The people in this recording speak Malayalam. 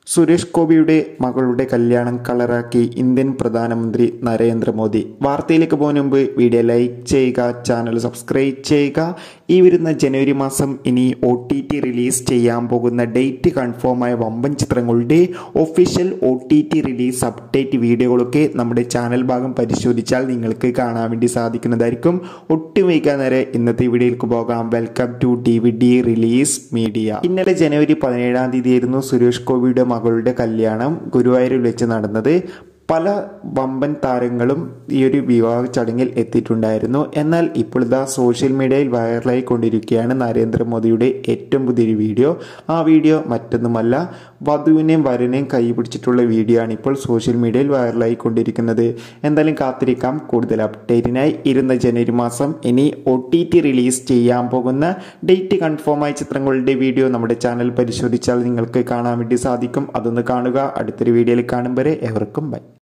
സുരേഷ് ഗോപിയുടെ മകളുടെ കല്യാണം കളറാക്കി ഇന്ത്യൻ പ്രധാനമന്ത്രി നരേന്ദ്രമോദി വാർത്തയിലേക്ക് പോകുന്ന മുമ്പ് വീഡിയോ ലൈക്ക് ചെയ്യുക ചാനൽ സബ്സ്ക്രൈബ് ചെയ്യുക ഈ വരുന്ന ജനുവരി മാസം ഇനി ഒ ടി ടി റിലീസ് ചെയ്യാൻ പോകുന്ന ഡേറ്റ് കൺഫേമായ വമ്പൻ ചിത്രങ്ങളുടെ official O T T release update വീഡിയോകളൊക്കെ നമ്മുടെ ചാനൽ ഭാഗം പരിശോധിച്ചാൽ നിങ്ങൾക്ക് കാണാൻ വേണ്ടി സാധിക്കുന്നതായിരിക്കും ഒട്ടും വൈകാൻ നേരെ ഇന്നത്തെ വീഡിയോയിലേക്ക് പോകാം welcome to D V D release media ഇന്നലെ ജനുവരി പതിനേഴാം തീയതി ആയിരുന്നു സുരേഷ് ഗോപിയുടെ മകളുടെ കല്യാണം ഗുരുവായൂരിൽ വെച്ച് നടന്നത് പല വമ്പൻ താരങ്ങളും ഈ ഒരു വിവാഹ ചടങ്ങിൽ എത്തിയിട്ടുണ്ടായിരുന്നു എന്നാൽ ഇപ്പോൾ ഇതാ സോഷ്യൽ മീഡിയയിൽ വൈറലായി കൊണ്ടിരിക്കുകയാണ് നരേന്ദ്രമോദിയുടെ ഏറ്റവും പുതിയൊരു വീഡിയോ ആ വീഡിയോ മറ്റൊന്നുമല്ല വധുവിനെയും വരനെയും കൈ പിടിച്ചിട്ടുള്ള വീഡിയോ ആണ് ഇപ്പോൾ സോഷ്യൽ മീഡിയയിൽ വൈറലായി കൊണ്ടിരിക്കുന്നത് എന്തായാലും കാത്തിരിക്കാം കൂടുതൽ അപ്ഡേറ്റിനായി ഇരുന്ന ജനുവരി മാസം ഇനി ഒ ടി ടി റിലീസ് ചെയ്യാൻ പോകുന്ന ഡേറ്റ് കൺഫേമായ ചിത്രങ്ങളുടെ വീഡിയോ നമ്മുടെ ചാനൽ പരിശോധിച്ചാൽ നിങ്ങൾക്ക് കാണാൻ വേണ്ടി സാധിക്കും അതൊന്ന് കാണുക അടുത്തൊരു വീഡിയോയിൽ കാണും വരെ എവർക്കും ബൈ